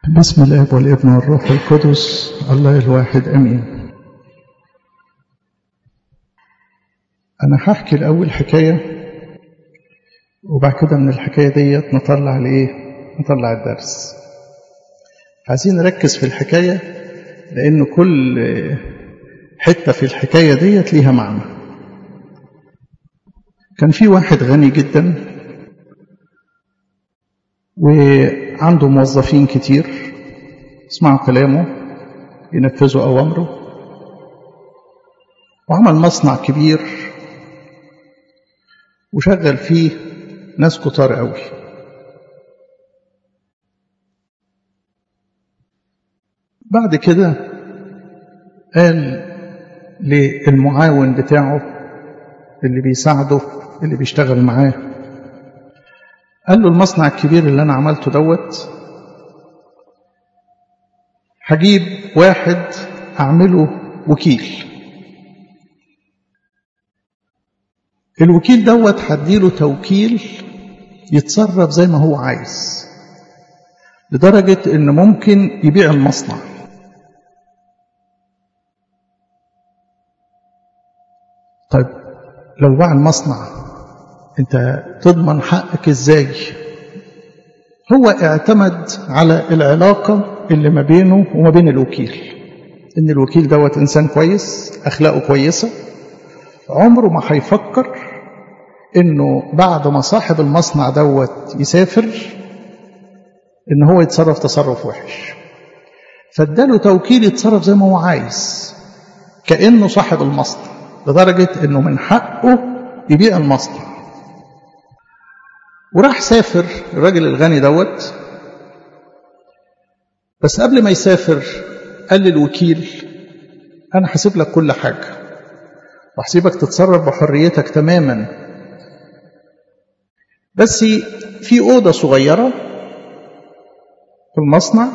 بسم الاب والابن والروح القدس الله الواحد امين انا هحكي الاول حكايه وبعد كده من الحكايه ديت نطلع الايه نطلع الدرس عايزين نركز في الحكايه لان كل حته في الحكايه ديت ليها معنى كان في واحد غني جدا وعنده موظفين كتير يسمعوا كلامه ينفذوا أوامره وعمل مصنع كبير وشغل فيه ناس كتار قوي بعد كده قال للمعاون بتاعه اللي بيساعده اللي بيشتغل معاه قال له المصنع الكبير اللي انا عملته دوت هجيب واحد اعمله وكيل الوكيل دوت هديله توكيل يتصرف زي ما هو عايز لدرجة ان ممكن يبيع المصنع طيب لو باع المصنع انت تضمن حقك ازاي هو اعتمد على العلاقة اللي ما بينه وما بين الوكيل ان الوكيل دوت انسان كويس اخلاقه كويسة عمره ما هيفكر انه بعد ما صاحب المصنع دوت يسافر ان هو يتصرف تصرف وحش فاداله توكيل يتصرف زي ما هو عايز كانه صاحب المصنع لدرجة انه من حقه يبيع المصنع وراح سافر الراجل الغني دوت بس قبل ما يسافر قال للوكيل انا هسيب لك كل حاجه وهسيبك تتصرف بحريتك تماما بس في اوضه صغيره في المصنع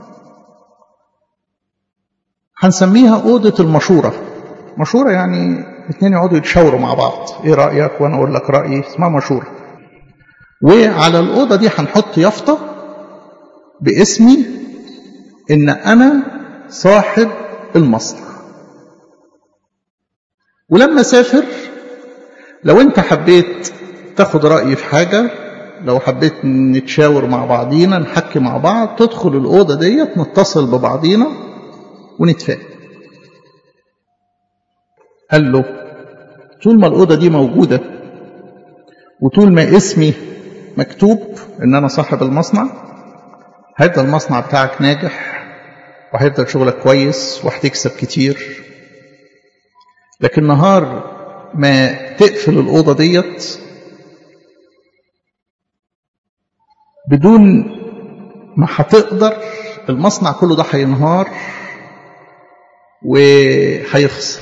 هنسميها اوضه المشوره مشوره يعني اتنين يقعدوا يتشاوروا مع بعض ايه رايك وانا اقول لك رايي اسمها مشوره وعلى الأوضة دي هنحط يافطة باسمي إن أنا صاحب المصنع ولما سافر لو أنت حبيت تاخد رأيي في حاجة لو حبيت نتشاور مع بعضينا نحكي مع بعض تدخل الأوضة ديت نتصل ببعضينا ونتفاهم قال له طول ما الأوضة دي موجودة وطول ما اسمي مكتوب ان انا صاحب المصنع هيفضل المصنع بتاعك ناجح وهيفضل شغلك كويس وهتكسب كتير لكن نهار ما تقفل الأوضة ديت بدون ما هتقدر المصنع كله ده هينهار وهيخسر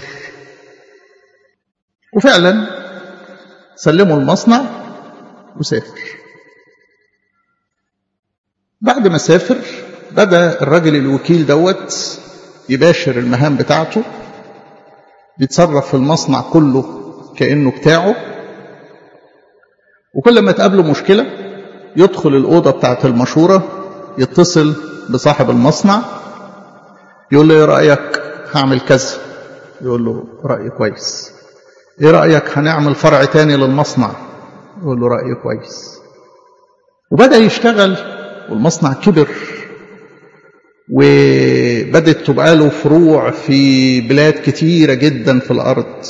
وفعلا سلموا المصنع وسافر بعد ما سافر بدا الراجل الوكيل دوت يباشر المهام بتاعته بيتصرف في المصنع كله كانه بتاعه وكل ما تقابله مشكله يدخل الاوضه بتاعه المشوره يتصل بصاحب المصنع يقول له ايه رايك هعمل كذا يقول له راي كويس ايه رايك هنعمل فرع تاني للمصنع يقول له راي كويس وبدا يشتغل والمصنع كبر وبدت تبقى له فروع في بلاد كتيرة جدا في الأرض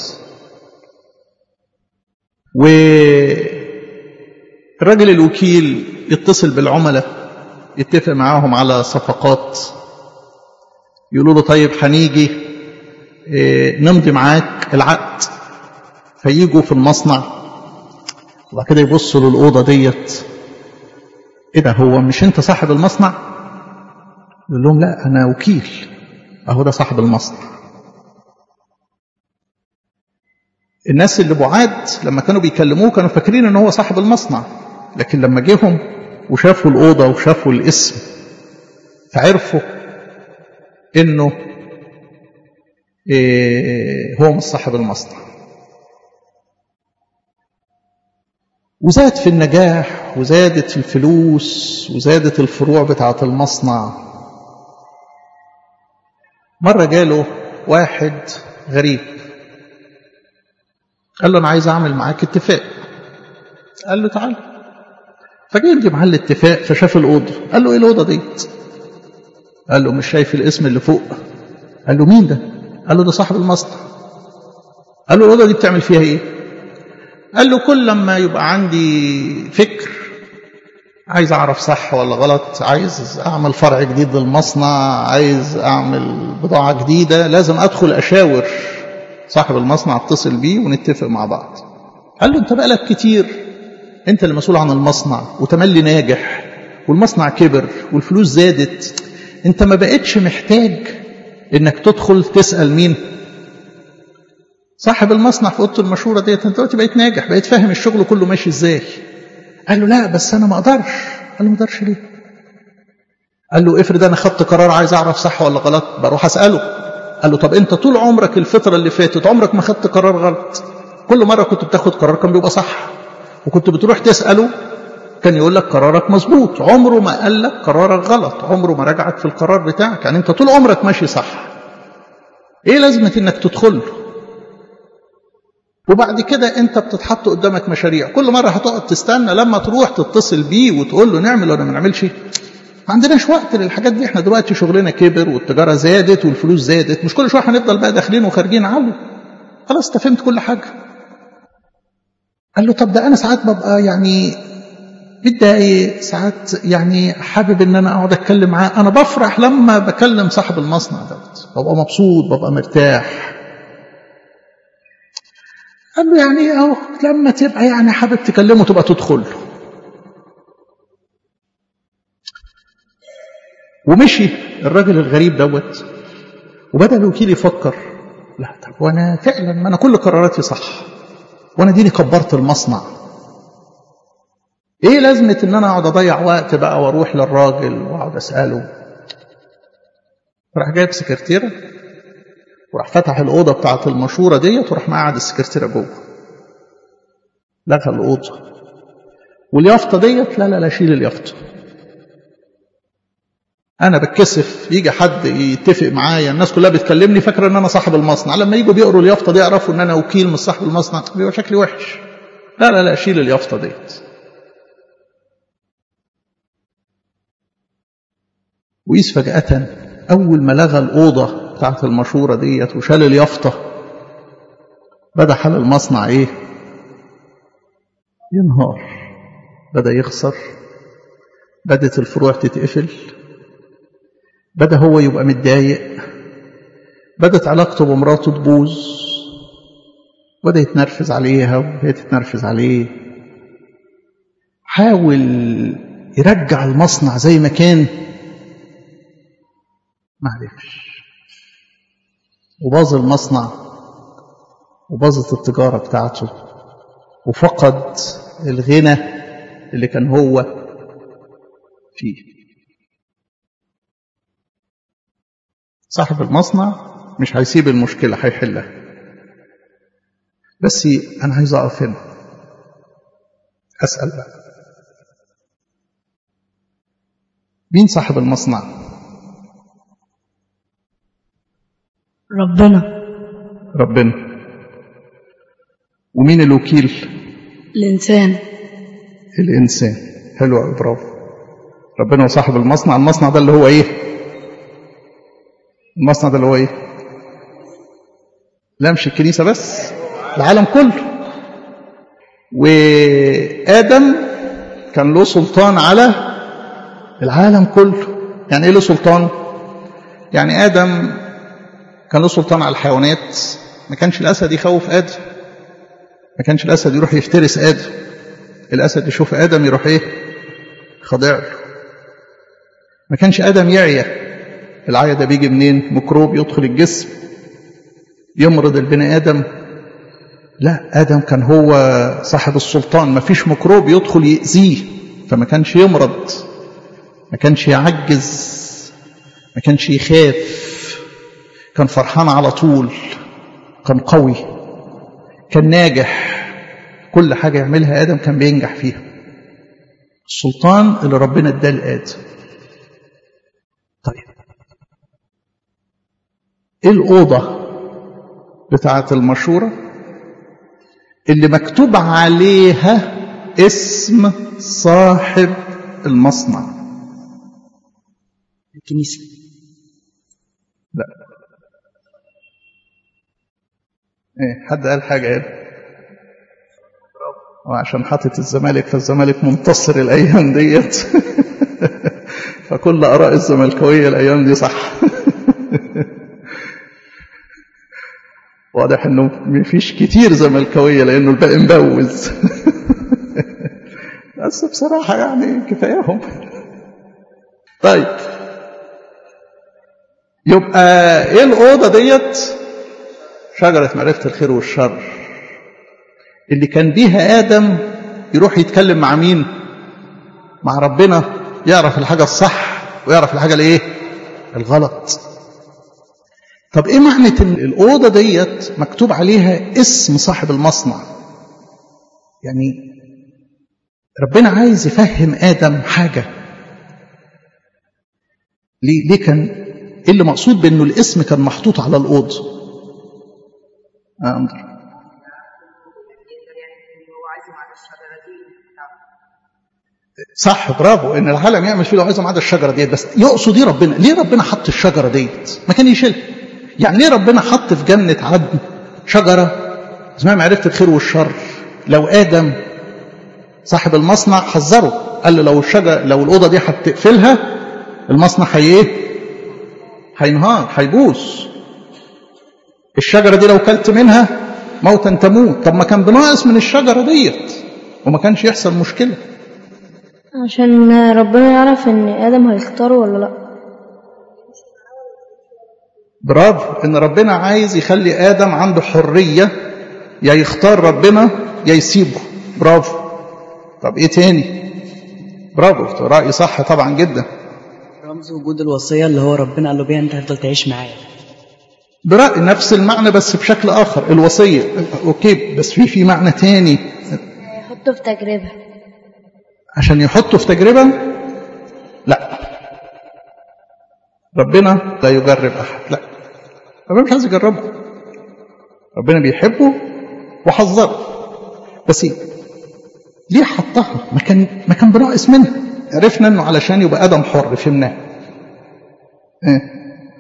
والراجل الوكيل يتصل بالعملاء يتفق معاهم على صفقات يقولوا له طيب هنيجي نمضي معاك العقد فييجوا في المصنع وبعد كده يبصوا للأوضة ديت ايه ده هو مش انت صاحب المصنع يقول لهم لا انا وكيل اهو ده صاحب المصنع الناس اللي بعاد لما كانوا بيكلموه كانوا فاكرين ان هو صاحب المصنع لكن لما جيهم وشافوا الاوضه وشافوا الاسم فعرفوا انه إيه هو مش صاحب المصنع وزاد في النجاح وزادت الفلوس وزادت الفروع بتاعة المصنع مرة جاله واحد غريب قال له أنا عايز أعمل معاك اتفاق قال له تعال فجاي يمضي معاه الاتفاق فشاف الأوضة قال له إيه الأوضة ديت قال له مش شايف الاسم اللي فوق قال له مين ده قال له ده صاحب المصنع قال له الأوضة دي بتعمل فيها إيه قال له كل لما يبقى عندي فكر عايز أعرف صح ولا غلط عايز أعمل فرع جديد للمصنع عايز أعمل بضاعة جديدة لازم أدخل أشاور صاحب المصنع اتصل بيه ونتفق مع بعض قال له أنت بقالك كتير أنت اللي مسؤول عن المصنع وتملي ناجح والمصنع كبر والفلوس زادت أنت ما بقتش محتاج إنك تدخل تسأل مين صاحب المصنع في اوضه المشوره ديت انت دلوقتي بقيت ناجح بقيت فاهم الشغل كله ماشي ازاي قال له لا بس انا ما اقدرش قال له ما اقدرش ليه قال له افرض انا خدت قرار عايز اعرف صح ولا غلط بروح اساله قال له طب انت طول عمرك الفتره اللي فاتت عمرك ما خدت قرار غلط كل مره كنت بتاخد قرار كان بيبقى صح وكنت بتروح تساله كان يقول لك قرارك مظبوط عمره ما قال لك قرارك غلط عمره ما رجعك في القرار بتاعك يعني انت طول عمرك ماشي صح ايه لازمه انك تدخل له وبعد كده انت بتتحط قدامك مشاريع كل مرة هتقعد تستنى لما تروح تتصل بيه وتقول له نعمل ولا ما نعملش ما عندناش وقت للحاجات دي احنا دلوقتي شغلنا كبر والتجارة زادت والفلوس زادت مش كل شوية هنفضل بقى داخلين وخارجين علو خلاص انت فهمت كل حاجة قال له طب ده انا ساعات ببقى يعني متضايق ساعات يعني حابب ان انا اقعد اتكلم معاه انا بفرح لما بكلم صاحب المصنع دوت ببقى مبسوط ببقى مرتاح قال له يعني اهو لما تبقى يعني حابب تكلمه تبقى تدخل له ومشي الراجل الغريب دوت وبدا الوكيل يفكر لا طب وانا فعلا ما انا كل قراراتي صح وانا ديني كبرت المصنع ايه لازمه ان انا اقعد اضيع وقت بقى واروح للراجل واقعد اساله راح جايب سكرتيره وراح فتح الأوضة بتاعة المشورة ديت وراح مقعد السكرتيرة جوه لغى الأوضة واليافطة ديت لا لا لا شيل اليافطة أنا بتكسف يجي حد يتفق معايا الناس كلها بتكلمني فاكرة إن أنا صاحب المصنع لما يجوا بيقروا اليافطة دي يعرفوا إن أنا وكيل مش صاحب المصنع بيبقى شكلي وحش لا لا لا شيل اليافطة ديت وقيس فجأة أول ما لغى الأوضة بتاعت المشورة ديت وشال اليافطة بدأ حال المصنع إيه؟ ينهار بدأ يخسر بدأت الفروع تتقفل بدأ هو يبقى متضايق بدأت علاقته بمراته تبوظ بدأ يتنرفز عليها وهي تتنرفز عليه حاول يرجع المصنع زي ما كان معرفش وباظ المصنع وباظت التجارة بتاعته وفقد الغنى اللي كان هو فيه صاحب المصنع مش هيسيب المشكلة هيحلها بس أنا عايز أقف هنا أسأل بقى مين صاحب المصنع؟ ربنا ربنا ومين الوكيل الإنسان الإنسان حلو قوي برافو ربنا وصاحب المصنع المصنع ده اللي هو إيه المصنع ده اللي هو إيه لا مش الكنيسة بس العالم كله وآدم كان له سلطان على العالم كله يعني إيه له سلطان يعني آدم كان له سلطان على الحيوانات ما كانش الأسد يخوف آدم ما كانش الأسد يروح يفترس آدم الأسد يشوف آدم يروح إيه خاضع له ما كانش آدم يعيا العيا ده بيجي منين ميكروب يدخل الجسم يمرض البني آدم لا آدم كان هو صاحب السلطان ما فيش ميكروب يدخل يأذيه فما كانش يمرض ما كانش يعجز ما كانش يخاف كان فرحان على طول كان قوي كان ناجح كل حاجة يعملها آدم كان بينجح فيها السلطان اللي ربنا اداه لآدم طيب ايه الأوضة بتاعة المشورة اللي مكتوب عليها اسم صاحب المصنع الكنيسة لا ايه حد قال حاجة هنا وعشان حاطط الزمالك فالزمالك منتصر الايام ديت فكل اراء الزملكاويه الايام دي صح واضح انه مفيش كتير زملكاويه لانه الباقي مبوز بس بصراحه يعني كفاياهم طيب يبقى ايه الاوضه ديت شجره معرفه الخير والشر اللي كان بيها ادم يروح يتكلم مع مين مع ربنا يعرف الحاجه الصح ويعرف الحاجه الايه الغلط طب ايه معنى الاوضه ديت مكتوب عليها اسم صاحب المصنع يعني ربنا عايز يفهم ادم حاجه ليه ليه كان ايه اللي مقصود بانه الاسم كان محطوط على الاوضه آه أنظر. صح برافو ان العالم يعمل فيه لو عايز ما عدا الشجره ديت بس يقصد ايه ربنا ليه ربنا حط الشجره ديت ما كان يشيلها يعني ليه ربنا حط في جنه عدن شجره اسمها معرفه الخير والشر لو ادم صاحب المصنع حذره قال له لو الشجره لو الاوضه دي هتقفلها المصنع هي ايه هينهار هيبوظ الشجره دي لو كلت منها موتا تموت طب ما كان بناقص من الشجره ديت وما كانش يحصل مشكله عشان ربنا يعرف ان ادم هيختاره ولا لا برافو ان ربنا عايز يخلي ادم عنده حريه يا يختار ربنا يا يسيبه برافو طب ايه تاني برافو راي صح طبعا جدا رمز وجود الوصية اللي هو ربنا قال له بيها انت هتفضل تعيش معايا برأي نفس المعنى بس بشكل اخر الوصيه اوكي بس في في معنى تاني يحطه في تجربة عشان يحطه في تجربه لا ربنا لا يجرب احد لا ربنا مش عايز يجربه ربنا بيحبه وحذره بس إيه؟ ليه حطها ما كان ما كان بناقص منها عرفنا انه علشان يبقى ادم حر فهمناه ايه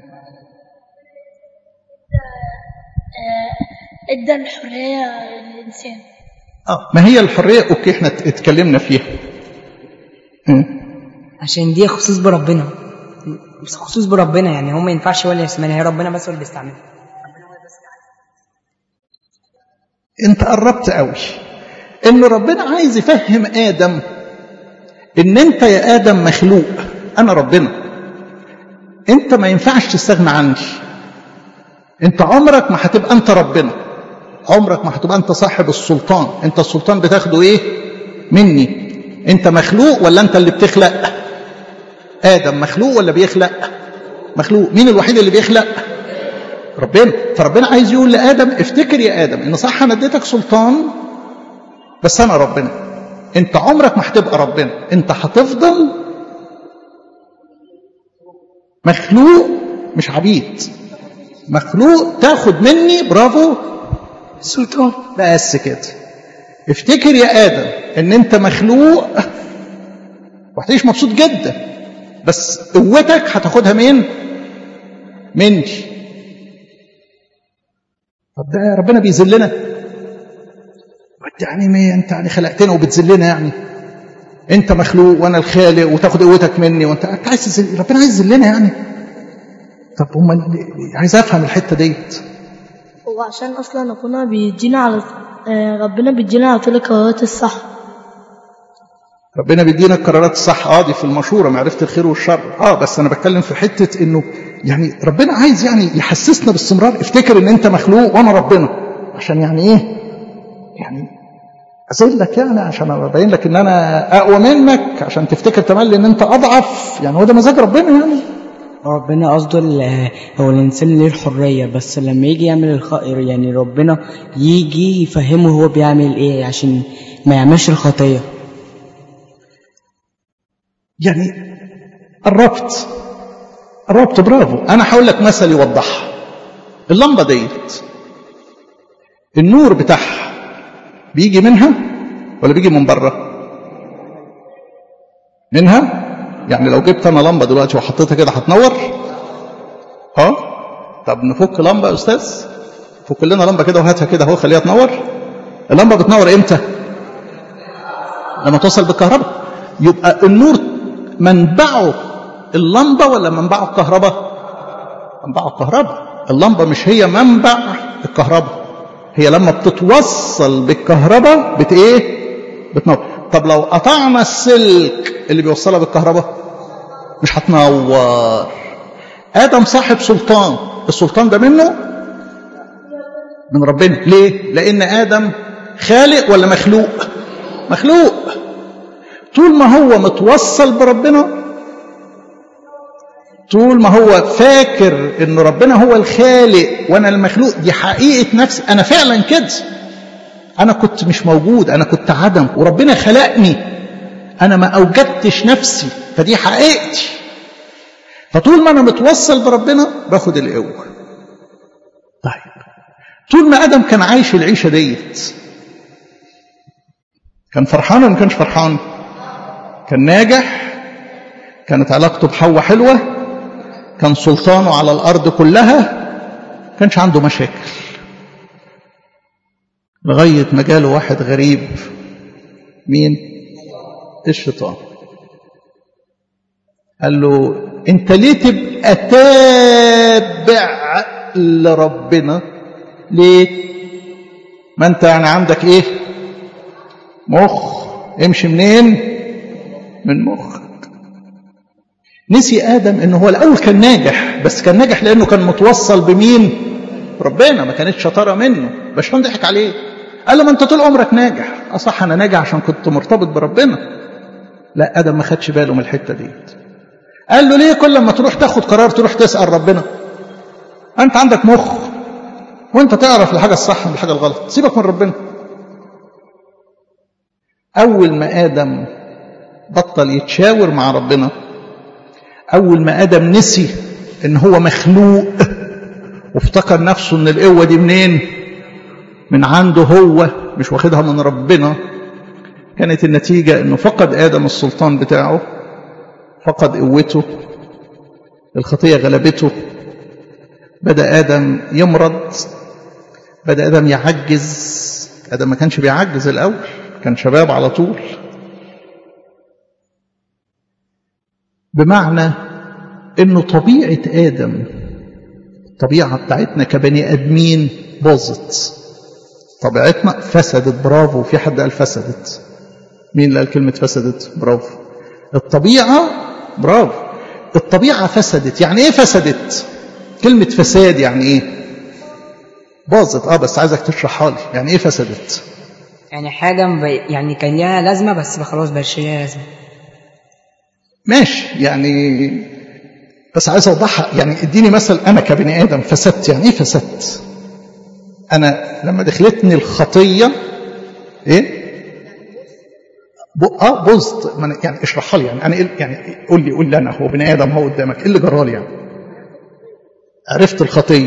ادى الحرية للإنسان اه ما هي الحريه اوكي احنا ات- اتكلمنا فيها ايه عشان دي خصوص بربنا بس خصوص بربنا يعني هو ما ينفعش ولا يسمعني هي ربنا بس هو اللي بيستعملها انت قربت قوي ان ربنا عايز يفهم ادم ان انت يا ادم مخلوق انا ربنا انت ما ينفعش تستغنى عني انت عمرك ما هتبقى انت ربنا عمرك ما هتبقى انت صاحب السلطان انت السلطان بتاخده ايه مني انت مخلوق ولا انت اللي بتخلق ادم مخلوق ولا بيخلق مخلوق مين الوحيد اللي بيخلق ربنا فربنا عايز يقول لادم افتكر يا ادم ان صح انا اديتك سلطان بس انا ربنا انت عمرك ما هتبقى ربنا انت هتفضل مخلوق مش عبيد مخلوق تاخد مني برافو سلطان بس كده افتكر يا ادم ان انت مخلوق وهتعيش مبسوط جدا بس قوتك هتاخدها مين مني طب ده ربنا بيذلنا يعني ما انت يعني خلقتنا وبتذلنا يعني انت مخلوق وانا الخالق وتاخد قوتك مني وانت انت عايز تذل... ربنا عايز يذلنا يعني طب هم عايز افهم الحته ديت هو عشان اصلا ابونا بيدينا على آه، ربنا بيدينا على طول القرارات الصح ربنا بيدينا القرارات الصح اه دي في المشوره معرفه الخير والشر اه بس انا بتكلم في حته انه يعني ربنا عايز يعني يحسسنا باستمرار افتكر ان انت مخلوق وانا ربنا عشان يعني ايه يعني اذلك يعني عشان ابين لك ان انا اقوى منك عشان تفتكر تملي ان انت اضعف يعني هو ده مزاج ربنا يعني ربنا قصده ال- هو الانسان ليه الحريه بس لما يجي يعمل الخير يعني ربنا يجي يفهمه هو بيعمل ايه عشان ما يعملش الخطيه يعني قربت قربت برافو انا هقول لك مثل يوضحها اللمبة ديت النور بتاعها بيجي منها ولا بيجي من بره منها يعني لو جبت انا لمبه دلوقتي وحطيتها كده هتنور اه طب نفك لمبه يا استاذ فك لنا لمبه كده وهاتها كده اهو خليها تنور اللمبه بتنور امتى لما توصل بالكهرباء يبقى النور منبعه اللمبه ولا منبعه الكهرباء منبعه الكهرباء اللمبه مش هي منبع الكهرباء هي لما بتتوصل بالكهرباء بت ايه بتنور طب لو قطعنا السلك اللي بيوصلها بالكهرباء مش هتنور ادم صاحب سلطان السلطان ده منه من ربنا ليه لان ادم خالق ولا مخلوق مخلوق طول ما هو متوصل بربنا طول ما هو فاكر ان ربنا هو الخالق وانا المخلوق دي حقيقه نفسي انا فعلا كده انا كنت مش موجود انا كنت عدم وربنا خلقني انا ما اوجدتش نفسي فدي حقيقتي فطول ما انا متوصل بربنا باخد القوه طيب طول ما ادم كان عايش العيشه ديت كان فرحان ولا ما كانش فرحان كان ناجح كانت علاقته بحواء حلوه كان سلطانه على الارض كلها كانش عنده مشاكل لغايه ما جاله واحد غريب مين الشيطان قال له انت ليه تبقى تابع لربنا ليه ما انت يعني عندك ايه مخ امشي منين من مخك نسي ادم ان هو الاول كان ناجح بس كان ناجح لانه كان متوصل بمين ربنا ما كانتش شطاره منه بشطان ضحك عليه قال له ما انت طول عمرك ناجح اصح انا ناجح عشان كنت مرتبط بربنا لا ادم ما خدش باله من الحته ديت قال له ليه كل ما تروح تاخد قرار تروح تسال ربنا انت عندك مخ وانت تعرف الحاجه الصح من الحاجه الغلط سيبك من ربنا اول ما ادم بطل يتشاور مع ربنا اول ما ادم نسي ان هو مخلوق وافتكر نفسه ان القوه دي منين من عنده هو مش واخدها من ربنا كانت النتيجه انه فقد ادم السلطان بتاعه فقد قوته الخطيه غلبته بدا ادم يمرض بدا ادم يعجز ادم ما كانش بيعجز الاول كان شباب على طول بمعنى انه طبيعه ادم الطبيعه بتاعتنا كبني ادمين باظت طبيعتنا فسدت برافو في حد قال فسدت مين اللي قال كلمه فسدت برافو الطبيعه برافو الطبيعه فسدت يعني ايه فسدت كلمه فساد يعني ايه باظت اه بس عايزك تشرحها لي يعني ايه فسدت يعني حاجة مب- يعني كان ليها لازمة بس خلاص بقاش ليها لازمة ماشي يعني بس عايز اوضحها يعني اديني مثل انا كبني ادم فسدت يعني ايه فسدت انا لما دخلتني الخطيه ايه ب... اه بزت ما أنا- يعني اشرحها لي يعني انا إيه يعني قول لي قول لي انا هو بني ادم هو قدامك ايه اللي جرالي يعني عرفت الخطيه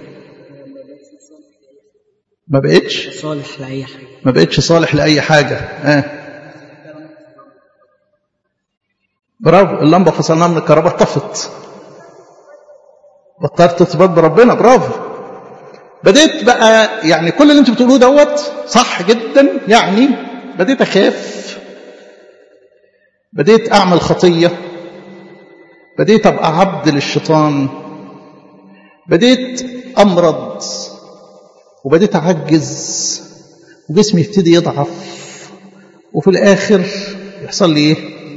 ما بقتش صالح لأي حاجة ما بقتش صالح لاي حاجه اه برافو اللمبه فصلناها من الكهرباء طفت بطلت تثبت بربنا برافو بديت بقى يعني كل اللي انتوا بتقولوه دوت صح جدا يعني بديت اخاف بديت اعمل خطيه بديت ابقى عبد للشيطان بديت امرض وبديت اعجز وجسمي يبتدي يضعف وفي الاخر يحصل لي ايه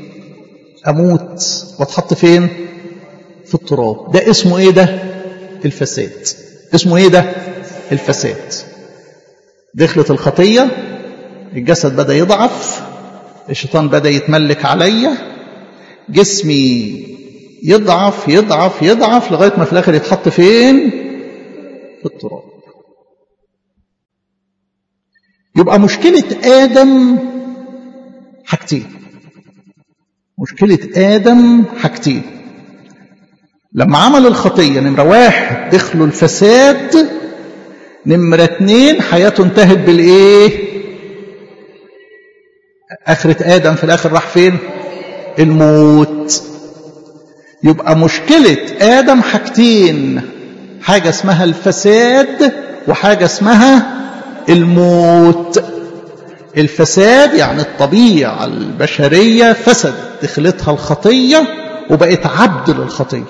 اموت واتحط فين في التراب ده اسمه ايه ده الفساد اسمه ايه ده الفساد دخلت الخطيه الجسد بدا يضعف الشيطان بدا يتملك عليا جسمي يضعف يضعف يضعف لغايه ما في الاخر يتحط فين في التراب يبقى مشكله ادم حاجتين مشكله ادم حاجتين لما عمل الخطية نمرة واحد دخلوا الفساد نمرة اتنين حياته انتهت بالايه اخرة ادم في الاخر راح فين الموت يبقى مشكلة ادم حاجتين حاجة اسمها الفساد وحاجة اسمها الموت الفساد يعني الطبيعة البشرية فسدت دخلتها الخطية وبقت عبد للخطية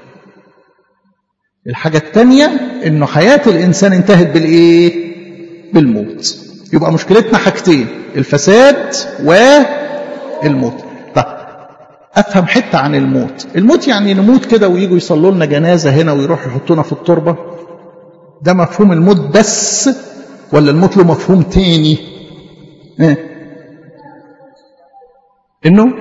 الحاجة الثانية انه حياة الانسان انتهت بالايه بالموت يبقى مشكلتنا حاجتين الفساد والموت طيب افهم حتة عن الموت الموت يعني نموت كده ويجوا يصلوا لنا جنازة هنا ويروحوا يحطونا في التربة ده مفهوم الموت بس ولا الموت له مفهوم تاني ايه انه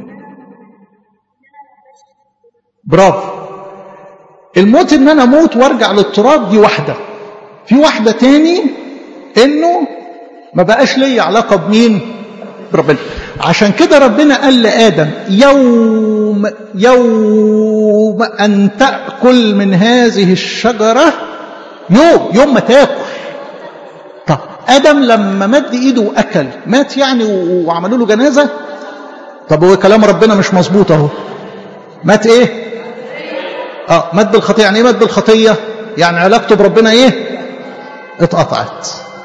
برافو الموت ان انا اموت وارجع للتراب دي واحده في واحده تاني انه ما بقاش لي علاقه بمين بربنا عشان كده ربنا قال لادم يوم يوم ان تاكل من هذه الشجره يوم يوم ما تاكل طب ادم لما مد ايده واكل مات يعني وعملوا له جنازه طب هو كلام ربنا مش مظبوط اهو مات ايه اه مات بالخطيه يعني ايه مات بالخطيه يعني علاقته بربنا ايه اتقطعت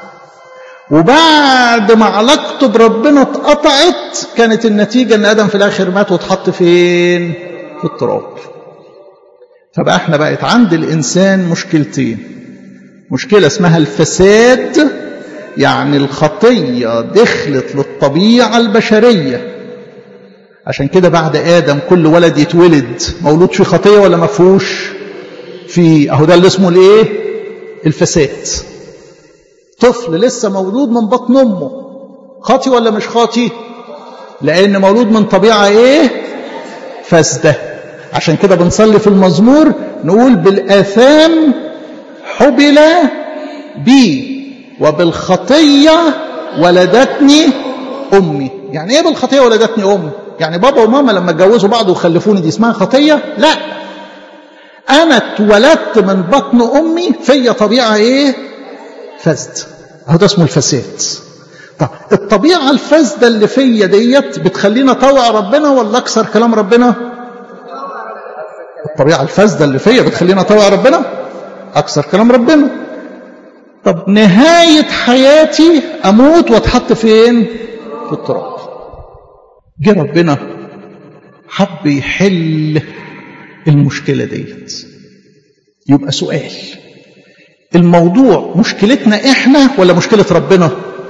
وبعد ما علاقته بربنا اتقطعت كانت النتيجة ان ادم في الاخر مات واتحط فين في التراب فبقى احنا بقت عند الانسان مشكلتين مشكلة اسمها الفساد يعني الخطية دخلت للطبيعة البشرية عشان كده بعد آدم كل ولد يتولد مولود في خطية ولا ما فيهوش في أهو ده اللي اسمه الإيه الفساد طفل لسه مولود من بطن أمه خاطي ولا مش خاطي لأن مولود من طبيعة إيه فاسدة عشان كده بنصلي في المزمور نقول بالآثام حبل بي وبالخطية ولدتني أمي يعني إيه بالخطية ولدتني أمي يعني بابا وماما لما اتجوزوا بعض وخلفوني دي اسمها خطية لا أنا اتولدت من بطن أمي فيا طبيعة إيه فاسد هو ده اسمه الفساد طب الطبيعة الفاسدة اللي فيا ديت بتخلينا طوع ربنا ولا أكثر كلام ربنا الطبيعة الفاسدة اللي فيا بتخلينا طوع ربنا أكثر كلام ربنا طب نهاية حياتي أموت واتحط فين في التراب جه ربنا حب يحل المشكلة ديت يبقى سؤال الموضوع مشكلتنا احنا ولا مشكلة ربنا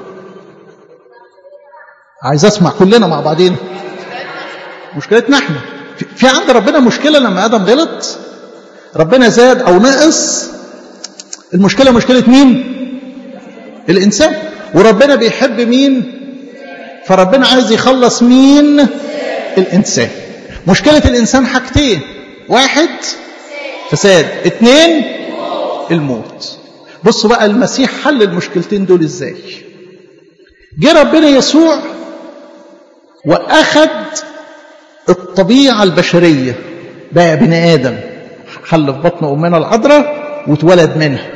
عايز اسمع كلنا مع بعضين مشكلتنا احنا في عند ربنا مشكلة لما ادم غلط ربنا زاد او نقص المشكلة مشكلة مين الانسان وربنا بيحب مين فربنا عايز يخلص مين الانسان مشكلة الانسان حاجتين واحد فساد اتنين الموت بصوا بقى المسيح حل المشكلتين دول ازاي جه ربنا يسوع واخد الطبيعة البشرية بقى بني ادم حل في بطن امنا العذراء واتولد منها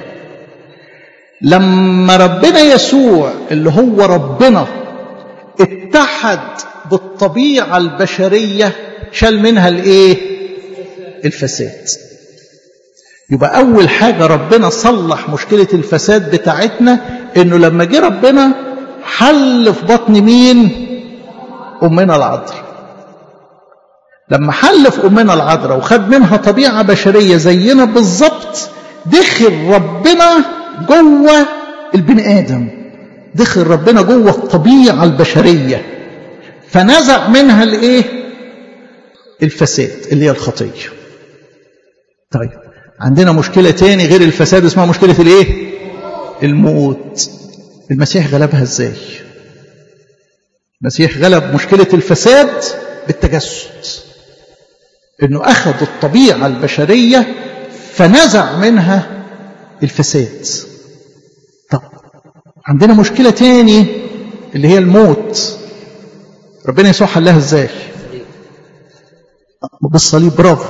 لما ربنا يسوع اللي هو ربنا اتحد بالطبيعة البشرية شال منها الايه الفساد يبقى اول حاجة ربنا صلح مشكلة الفساد بتاعتنا انه لما جه ربنا حل في بطن مين امنا العذراء لما حل في امنا العذراء وخد منها طبيعة بشرية زينا بالظبط دخل ربنا جوه البني ادم دخل ربنا جوه الطبيعة البشرية فنزع منها الايه الفساد اللي هي الخطية طيب عندنا مشكلة تاني غير الفساد اسمها مشكلة الايه الموت المسيح غلبها ازاي المسيح غلب مشكلة الفساد بالتجسد انه اخذ الطبيعة البشرية فنزع منها الفساد طب عندنا مشكلة تاني اللي هي الموت ربنا يسوع حلها ازاي بالصليب برافو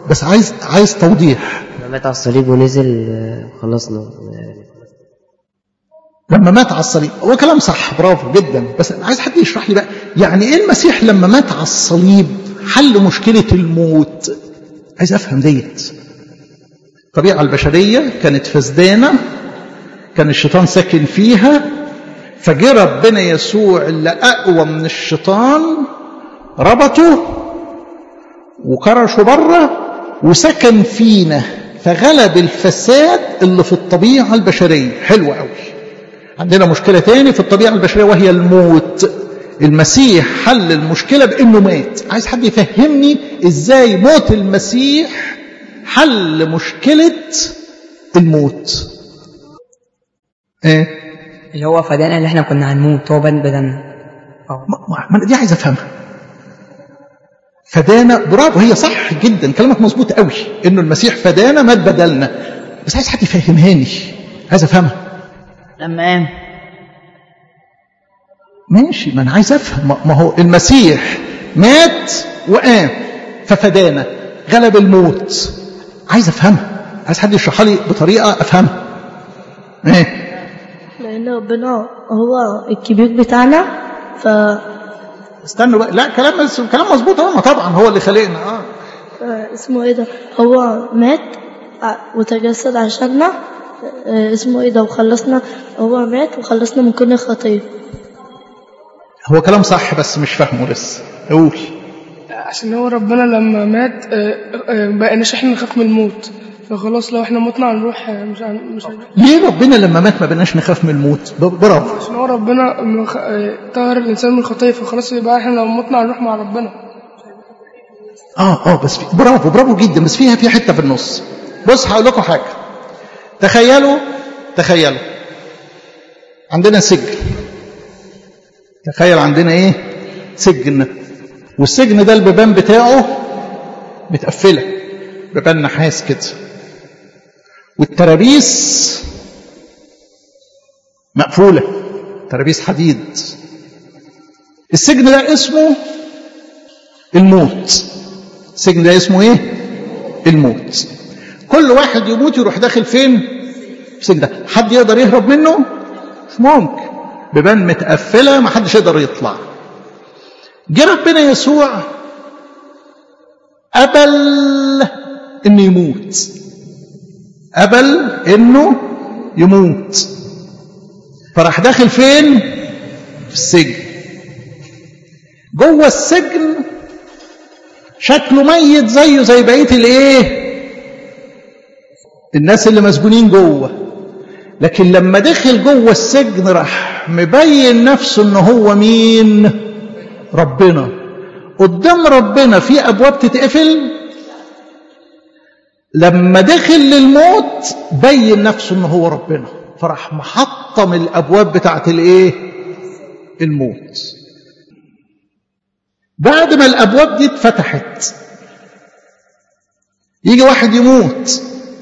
بس عايز عايز توضيح لما مات على الصليب ونزل آه، خلصنا آه، لما مات على الصليب هو كلام صح برافو جدا بس أنا عايز حد يشرح لي بقى يعني ايه المسيح لما مات على الصليب حل مشكلة الموت عايز افهم ديت الطبيعة البشرية كانت فسدانة كان الشيطان ساكن فيها فجه ربنا يسوع اللي اقوى من الشيطان ربطه وكرشه بره وسكن فينا فغلب الفساد اللي في الطبيعة البشرية حلو قوي عندنا مشكلة تاني في الطبيعة البشرية وهي الموت المسيح حل المشكلة بأنه مات عايز حد يفهمني إزاي موت المسيح حل مشكلة الموت ايه اللي هو فدانا اللي احنا كنا هنموت هو بان بدنا اه ما ما- ما أنا دي عايز افهمها فدانا برافو هي صح جدا كلامك مظبوط قوي انه المسيح فدانا مات بدلنا بس عايز حد يفهمهاني عايز افهمها لما قام ماشي ما انا عايز افهم ما- ما هو المسيح مات وقام ففدانا غلب الموت عايز افهمها عايز حد يشرحها لي بطريقه افهمها ايه لأن ربنا هو الكبير بتاعنا ف استنوا بقى لا كلام كلام مظبوط اهو ما طبعا هو اللي خلقنا اه آه، اسمه ايه ده هو مات ع- وتجسد عشاننا آه، اسمه ايه ده وخلصنا هو مات وخلصنا من كل خطيه هو كلام صح بس مش فاهمه لسه قول عشان هو ربنا لما مات آه، آه، بقيناش احنا نخاف من الموت فخلاص لو احنا متنا هنروح آه، مش هن- مش هن- ليه ربنا لما مات ما بقناش نخاف من الموت ب- برافو عشان هو ربنا مخ- آه، طهر الانسان من الخطيه فخلاص يبقى احنا لو متنا هنروح مع ربنا اه اه بس في برافو برافو جدا بس فيها في حته في النص بص هقول لكم حاجه تخيلوا تخيلوا عندنا سجن تخيل عندنا ايه سجن والسجن ده البيبان بتاعه متقفله بيبان نحاس كده والترابيس مقفوله ترابيس حديد السجن ده اسمه الموت السجن ده اسمه ايه الموت كل واحد يموت يروح داخل فين في السجن ده حد يقدر يهرب منه مش ممكن بيبان متقفله ما حدش يقدر يطلع جه ربنا يسوع قبل انه يموت قبل انه يموت فراح داخل فين في السجن جوه السجن شكله ميت زيه زي بقيه الايه الناس اللي مسجونين جوه لكن لما دخل جوه السجن راح مبين نفسه ان هو مين ربنا قدام ربنا في ابواب تتقفل لما دخل للموت بين نفسه ان هو ربنا فراح محطم الابواب بتاعت الايه الموت بعد ما الابواب دي اتفتحت يجي واحد يموت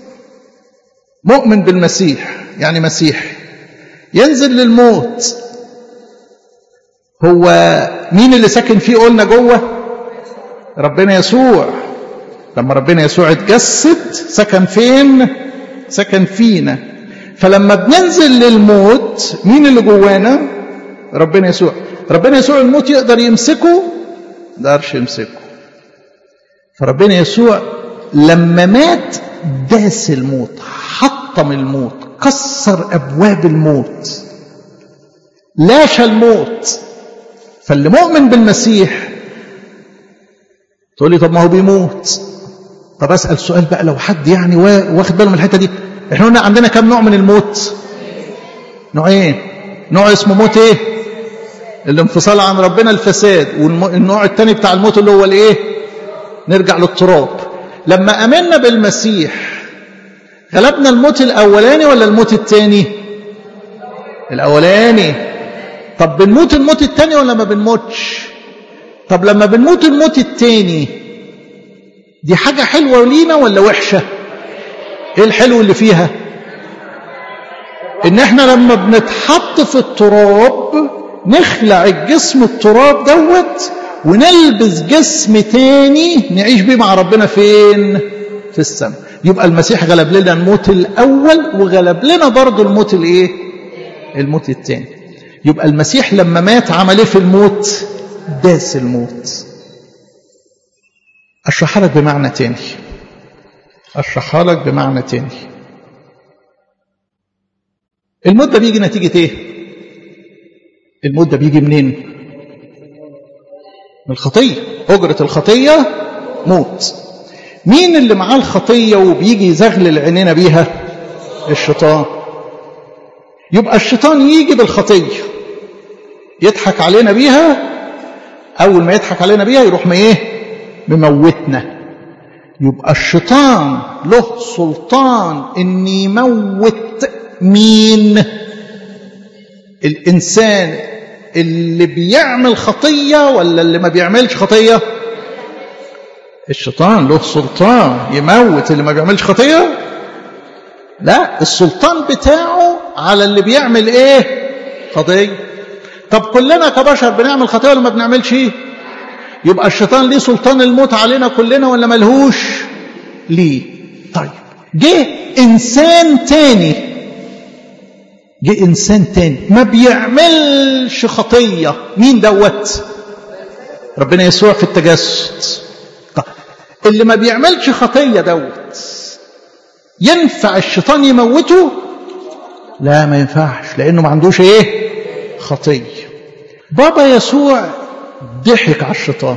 مؤمن بالمسيح يعني مسيحي ينزل للموت هو مين اللي ساكن فيه قلنا جوه ربنا يسوع لما ربنا يسوع اتجسد سكن فين سكن فينا فلما بننزل للموت مين اللي جوانا ربنا يسوع ربنا يسوع الموت يقدر يمسكه ما يقدرش يمسكه فربنا يسوع لما مات داس الموت حطم الموت كسر ابواب الموت لاشى الموت فاللي مؤمن بالمسيح تقول لي طب ما هو بيموت طب اسال سؤال بقى لو حد يعني وا- واخد باله من الحته دي احنا قلنا عندنا كم نوع من الموت نوعين نوع اسمه موت ايه الانفصال عن ربنا الفساد والنوع الثاني بتاع الموت اللي هو الايه نرجع للتراب لما امنا بالمسيح غلبنا الموت الاولاني ولا الموت الثاني الاولاني طب بنموت الموت الثاني ولا ما بنموتش طب لما بنموت الموت الثاني دي حاجه حلوه لينا ولا وحشه ايه الحلو اللي فيها ان احنا لما بنتحط في التراب نخلع الجسم التراب دوت ونلبس جسم تاني نعيش بيه مع ربنا فين في السماء يبقى المسيح غلب لنا الموت الاول وغلب لنا برضه الموت الايه الموت الثاني يبقى المسيح لما مات عمل ايه في الموت داس الموت اشرحها لك بمعنى تاني اشرحها لك بمعنى تاني الموت ده بيجي نتيجة ايه الموت ده بيجي منين من الخطية أجرة الخطية موت مين اللي معاه الخطية وبيجي يزغلل عينينا بيها الشيطان يبقى الشيطان يجي بالخطية يضحك علينا بيها أول ما يضحك علينا بيها يروح ما إيه مموتنا يبقى الشيطان له سلطان ان يموت مين الانسان اللي بيعمل خطيه ولا اللي ما بيعملش خطيه الشيطان له سلطان يموت اللي ما بيعملش خطيه لا السلطان بتاعه على اللي بيعمل ايه خطيه طب كلنا كبشر بنعمل خطيه ولا ما بنعملش ايه يبقى الشيطان ليه سلطان الموت علينا كلنا ولا ملهوش ليه طيب جه انسان تاني جه انسان تاني ما بيعملش خطيه مين دوت ربنا يسوع في التجسد طيب اللي ما بيعملش خطيه دوت ينفع الشيطان يموته لا ما ينفعش لانه ما عندوش ايه خطيه بابا يسوع ضحك على الشيطان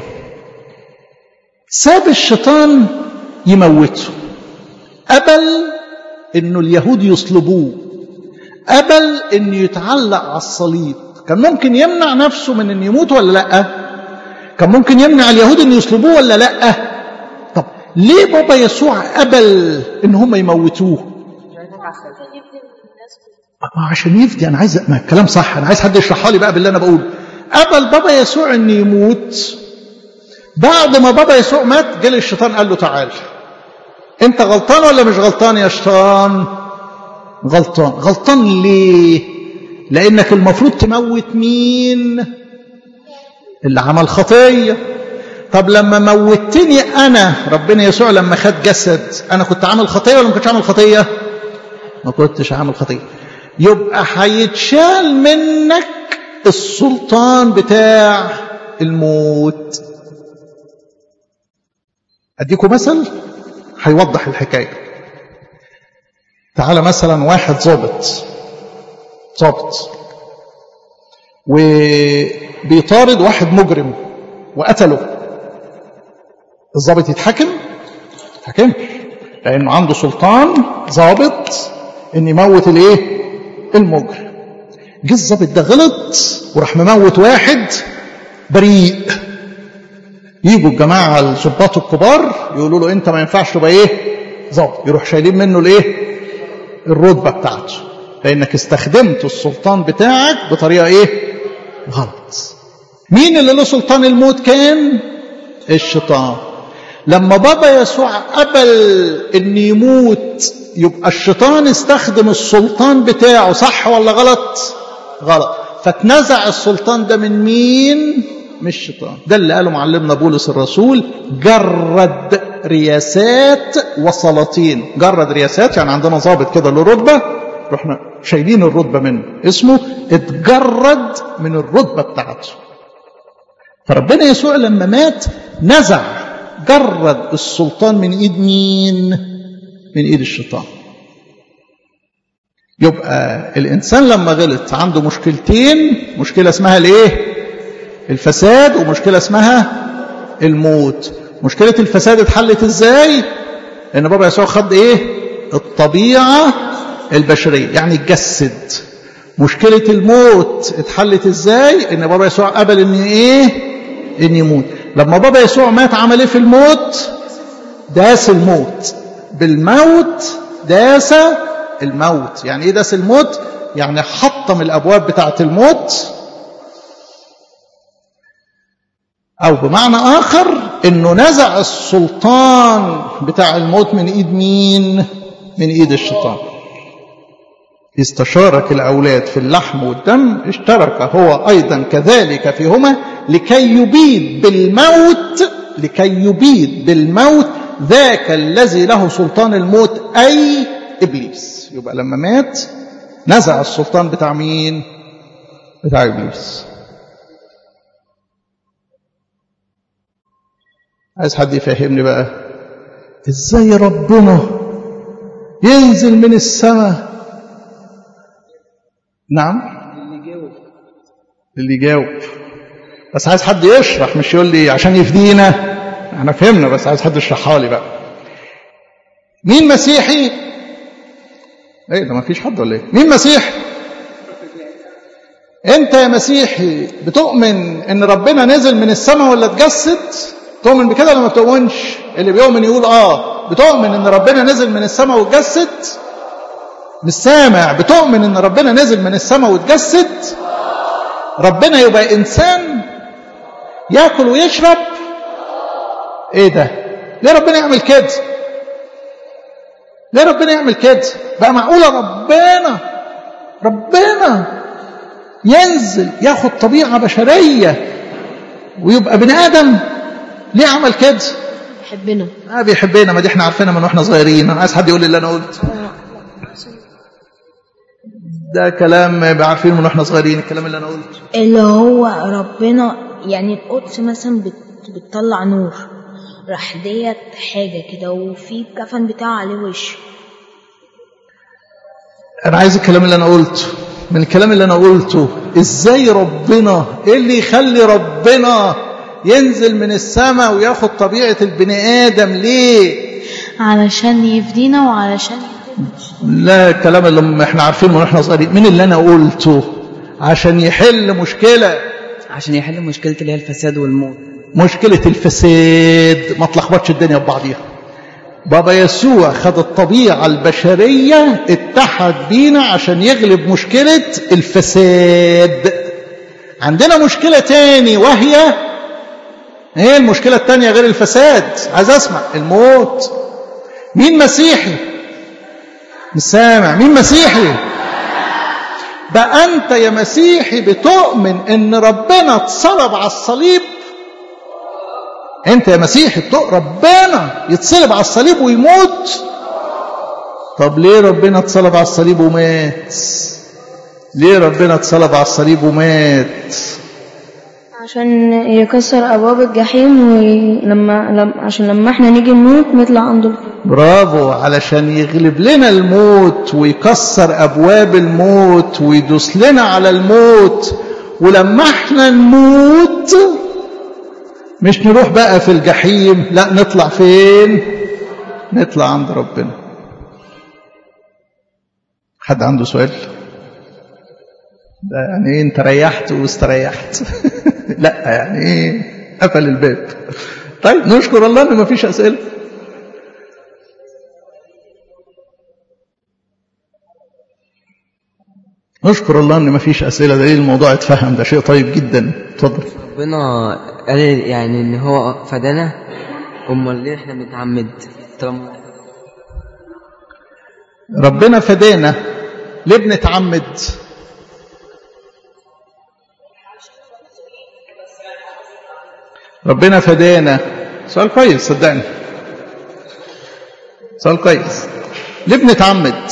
ساب الشيطان يموته قبل انه اليهود يصلبوه قبل انه يتعلق على الصليب كان ممكن يمنع نفسه من انه يموت ولا لا كان ممكن يمنع اليهود ان يصلبوه ولا لا طب ليه بابا يسوع قبل ان هم يموتوه ما عشان يفدي انا عايز ما الكلام صح انا عايز حد يشرحها لي بقى باللي انا بقوله قبل بابا يسوع ان يموت بعد ما بابا يسوع مات جه الشيطان قال له تعال انت غلطان ولا مش غلطان يا شيطان غلطان غلطان ليه لانك المفروض تموت مين اللي عمل خطيه طب لما موتني انا ربنا يسوع لما خد جسد انا كنت عامل خطيه ولا ما كنتش عامل خطيه ما كنتش عامل خطيه يبقى هيتشال منك السلطان بتاع الموت اديكم مثل هيوضح الحكايه تعالى مثلا واحد ظابط ظابط وبيطارد واحد مجرم وقتله الظابط يتحكم يتحكمش لانه عنده سلطان ظابط ان يموت الايه المجرم جه الظابط ده غلط وراح مموت واحد بريء يجوا الجماعه الظباط الكبار يقولوا له انت ما ينفعش تبقى ايه ظابط يروح شايلين منه الايه الرتبه بتاعته لانك استخدمت السلطان بتاعك بطريقه ايه غلط مين اللي له سلطان الموت كان الشيطان لما بابا يسوع قبل ان يموت يبقى الشيطان استخدم السلطان بتاعه صح ولا غلط غلط فاتنزع السلطان ده من مين من الشيطان ده اللي قاله معلمنا بولس الرسول جرد رياسات وسلاطين جرد رياسات يعني عندنا ضابط كده له رتبه رحنا شايلين الرتبه منه اسمه اتجرد من الرتبه بتاعته فربنا يسوع لما مات نزع جرد السلطان من ايد مين من ايد الشيطان يبقى الانسان لما غلط عنده مشكلتين مشكله اسمها الايه الفساد ومشكله اسمها الموت مشكله الفساد اتحلت ازاي ان بابا يسوع خد ايه الطبيعه البشريه يعني اتجسد مشكله الموت اتحلت ازاي ان بابا يسوع قبل ان ايه ان يموت لما بابا يسوع مات عمل ايه في الموت داس الموت بالموت داس الموت يعني ايه داس الموت يعني حطم الابواب بتاعه الموت او بمعنى اخر انه نزع السلطان بتاع الموت من ايد مين من ايد الشيطان استشارك الاولاد في اللحم والدم اشترك هو ايضا كذلك فيهما لكي يبيد بالموت لكي يبيد بالموت ذاك الذي له سلطان الموت أي إبليس يبقى لما مات نزع السلطان بتاع مين بتاع إبليس عايز حد يفهمني بقى ازاي ربنا ينزل من السماء نعم اللي يجاوب بس عايز حد يشرح مش يقول لي عشان يفدينا احنا فهمنا بس عايز حد يشرحها لي بقى مين مسيحي ايه ده ما فيش حد ولا ايه مين مسيحي انت يا مسيحي بتؤمن ان ربنا نزل من السماء ولا اتجسد تؤمن بكده ولا ما بتؤمنش اللي بيؤمن يقول اه بتؤمن ان ربنا نزل من السماء واتجسد مش سامع بتؤمن ان ربنا نزل من السماء واتجسد ربنا يبقى انسان ياكل ويشرب ايه ده ليه ربنا يعمل كده ليه ربنا يعمل كده بقى معقوله ربنا ربنا ينزل ياخد طبيعه بشريه ويبقى بني ادم ليه عمل كده يحبنا ما بيحبنا ما دي احنا عارفينها من واحنا صغيرين انا عايز حد يقول لي اللي انا قلته ده كلام يبقى عارفين من واحنا صغيرين الكلام اللي انا قلته اللي هو ربنا يعني القدس مثلا بت- بتطلع نور راح ديت حاجة كده وفي الكفن بتاعه عليه وش انا عايز الكلام اللي انا قلته من الكلام اللي انا قلته ازاي ربنا ايه اللي يخلي ربنا ينزل من السماء وياخد طبيعه البني ادم ليه علشان يفدينا وعلشان لا الكلام اللي احنا عارفينه من واحنا صغيرين مين اللي انا قلته عشان يحل مشكله عشان يحل مشكلة اللي هي الفساد والموت مشكله الفساد ما تلخبطش الدنيا ببعضيها بابا يسوع خد الطبيعة البشرية اتحد بينا عشان يغلب مشكلة الفساد عندنا مشكلة تاني وهي ايه المشكلة التانية غير الفساد عايز اسمع الموت مين مسيحي مش سامع مين مسيحي بقى انت يا مسيحي بتؤمن ان ربنا اتصلب على الصليب انت يا مسيحي بتؤ ربنا يتصلب على الصليب ويموت طب ليه ربنا اتصلب على الصليب ومات ليه ربنا اتصلب على الصليب ومات عشان يكسر أبواب الجحيم ولما لما عشان لما احنا نيجي نموت نطلع عنده برافو علشان يغلب لنا الموت ويكسر ابواب الموت ويدوس لنا على الموت ولما احنا نموت مش نروح بقى في الجحيم لا نطلع فين نطلع عند ربنا حد عنده سؤال ده يعني ايه انت ريحت واستريحت لا يعني ايه قفل الباب طيب نشكر الله ان مفيش اسئله نشكر الله ان مفيش اسئله دليل الموضوع اتفهم ده شيء طيب جدا اتفضل ربنا قال يعني ان هو فدانا امال ليه احنا بنتعمد طالما ربنا فدانا ليه بنتعمد ربنا فدانا سؤال كويس صدقني سؤال كويس ليه بنتعمد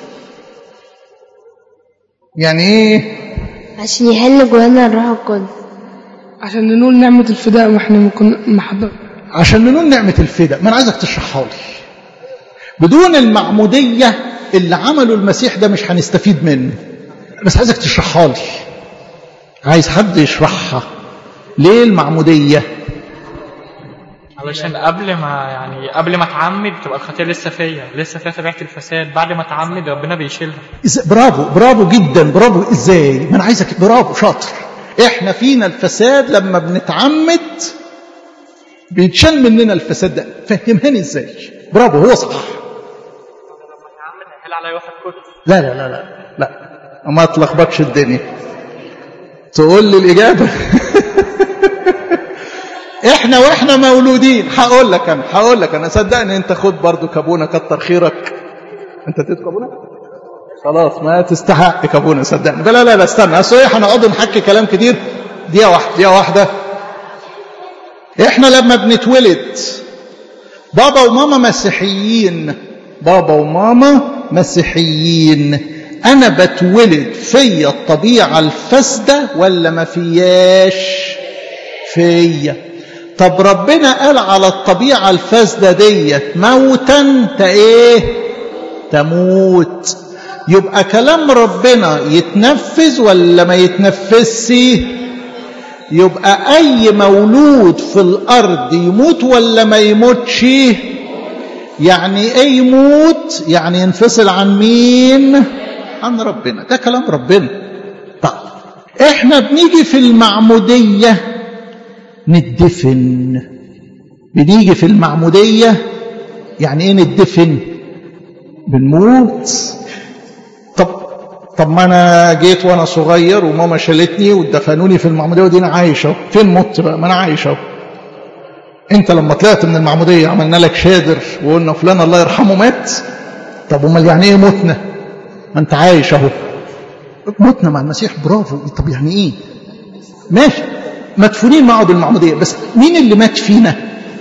يعني ايه عشان يحل جوانا الروح القدس عشان ننول نعمة الفداء واحنا مكن محبة عشان ننول نعمة الفداء ما انا عايزك تشرحها لي بدون المعمودية اللي عمله المسيح ده مش هنستفيد منه بس عايزك تشرحها لي عايز حد يشرحها ليه المعمودية علشان قبل ما يعني قبل ما اتعمد تبقى الخطيه لسه فيا لسه فيها طبيعه الفساد بعد ما اتعمد ربنا بيشيلها إز- برافو برافو جدا برافو ازاي ما انا عايزك برافو شاطر احنا فينا الفساد لما بنتعمد بيتشال مننا الفساد ده فهمهاني ازاي برافو هو صح هيحل عليا واحد كتب لا لا لا لا لا ما تلخبطش الدنيا تقول لي الإجابة احنا واحنا مولودين هقول لك انا هقول لك انا صدقني انت خد برضو كابونا كتر خيرك انت تديت كابونا خلاص ما تستحق كابونا صدقني لا لا لا استنى اصل ايه هنقعد نحكي كلام كتير دقيقه واحده دقيقه واحده احنا لما بنتولد بابا وماما مسيحيين بابا وماما مسيحيين انا بتولد فيا الطبيعه الفاسده ولا ما فياش فيا طب ربنا قال على الطبيعه الفاسده ديت موتا ايه تموت يبقى كلام ربنا يتنفذ ولا ما يتنفذش يبقى اي مولود في الارض يموت ولا ما يموتش يعني ايه يموت يعني ينفصل عن مين عن ربنا ده كلام ربنا طيب احنا بنيجي في المعمودية ندفن بنيجي في المعمودية يعني ايه ندفن بنموت طب طب ما انا جيت وانا صغير وماما شالتني ودفنوني في المعمودية ودي انا عايش اهو فين مت بقى ما انا عايش اهو انت لما طلعت من المعمودية عملنا لك شادر وقلنا فلان الله يرحمه مات طب امال يعني ايه متنا ما انت عايش اهو متنا مع المسيح برافو طب يعني ايه ماشي مدفونين معه بالمعمودية بس مين اللي مات فينا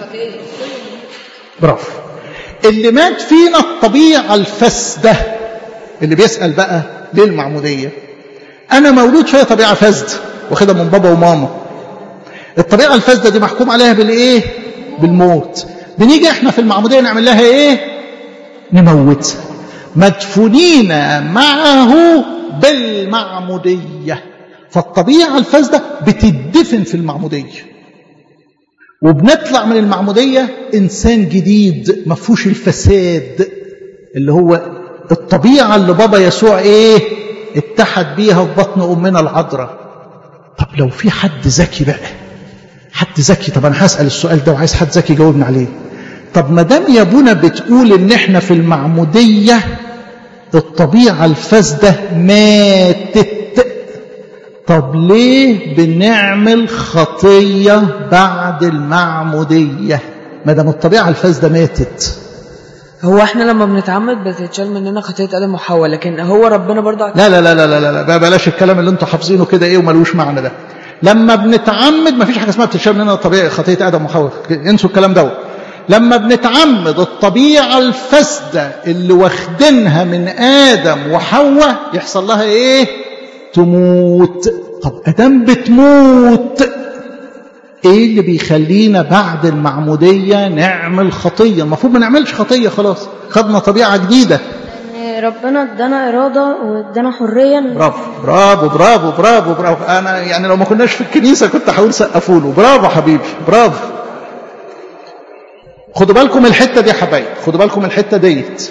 برافو اللي مات فينا الطبيعة الفاسدة اللي بيسأل بقى ليه المعمودية أنا مولود فيها طبيعة فاسدة واخدها من بابا وماما الطبيعة الفاسدة دي محكوم عليها بالإيه بالموت بنيجي احنا في المعمودية نعمل لها إيه نموتها مدفونين معه بالمعمودية فالطبيعة الفاسدة بتدفن في المعمودية وبنطلع من المعمودية إنسان جديد ما فيهوش الفساد اللي هو الطبيعة اللي بابا يسوع إيه اتحد بيها في بطن أمنا العذراء طب لو في حد ذكي بقى حد ذكي طب أنا هسأل السؤال ده وعايز حد ذكي يجاوبني عليه طب ما دام يا ابونا بتقول إن إحنا في المعمودية الطبيعة الفاسدة ماتت طب ليه بنعمل خطية بعد المعمودية ما دام الطبيعة الفاسدة ماتت هو احنا لما بنتعمد بتتشال مننا خطية آدم وحواء لكن هو ربنا برضه لا لا لا لا لا لا, لا بلاش الكلام اللي انتوا حافظينه كده ايه وملوش معنى ده لما بنتعمد مفيش حاجة اسمها بتتشال مننا طبيعة خطية آدم وحواء انسوا الكلام ده لما بنتعمد الطبيعة الفاسدة اللي واخدينها من آدم وحواء يحصل لها ايه تموت طب ادام بتموت ايه اللي بيخلينا بعد المعمودية نعمل خطية المفروض ما نعملش خطية خلاص خدنا طبيعة جديدة ربنا ادانا إرادة وادانا حرية برافو برافو برافو برافو برافو انا يعني لو ما كناش في الكنيسة كنت هقول سقفوا له برافو حبيبي برافو خدوا بالكم الحتة دي يا حبايب خدوا بالكم الحتة ديت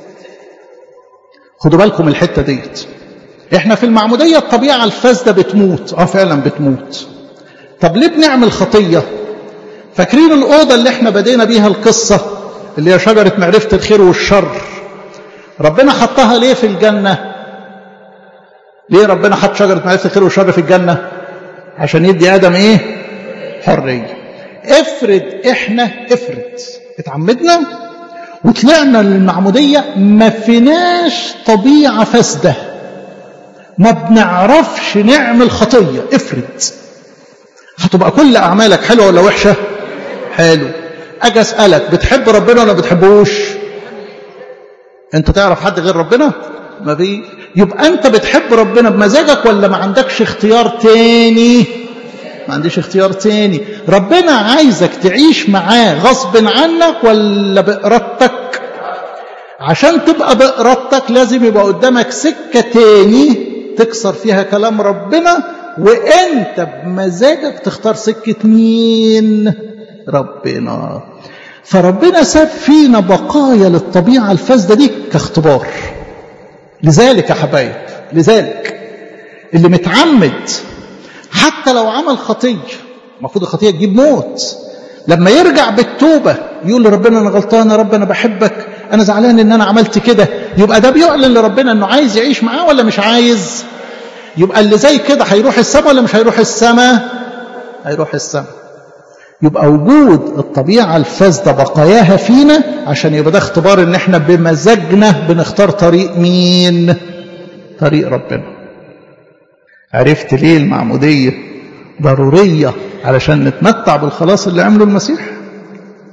خدوا بالكم الحتة ديت احنا في المعمودية الطبيعة الفاسدة بتموت اه فعلا بتموت طب ليه بنعمل خطية فاكرين الأوضة اللي احنا بدينا بيها القصة اللي هي شجرة معرفة الخير والشر ربنا حطها ليه في الجنة ليه ربنا حط شجرة معرفة الخير والشر في الجنة عشان يدي آدم ايه حرية افرض احنا افرض اتعمدنا وطلعنا للمعمودية ما فيناش طبيعة فاسده ما بنعرفش نعمل خطية افرض هتبقى كل أعمالك حلوة ولا وحشة حلو أجي أسألك بتحب ربنا ولا بتحبوش أنت تعرف حد غير ربنا ما في يبقى أنت بتحب ربنا بمزاجك ولا ما عندكش اختيار تاني ما عنديش اختيار تاني ربنا عايزك تعيش معاه غصب عنك ولا بإرادتك عشان تبقى بإرادتك لازم يبقى قدامك سكة تاني تكسر فيها كلام ربنا وانت بمزاجك تختار سكة مين ربنا فربنا ساب فينا بقايا للطبيعة الفاسدة دي كاختبار لذلك يا حبايب لذلك اللي متعمد حتى لو عمل خطية المفروض الخطية تجيب موت لما يرجع بالتوبة يقول لربنا أنا غلطان يا رب أنا بحبك أنا زعلان إن أنا عملت كده يبقى ده بيعلن لربنا إنه عايز يعيش معاه ولا مش عايز يبقى اللي زي كده هيروح السماء ولا مش هيروح السماء هيروح السماء يبقى وجود الطبيعة الفاسدة بقاياها فينا عشان يبقى ده اختبار ان احنا بمزاجنا بنختار طريق مين طريق ربنا عرفت ليه المعمودية ضرورية علشان نتمتع بالخلاص اللي عمله المسيح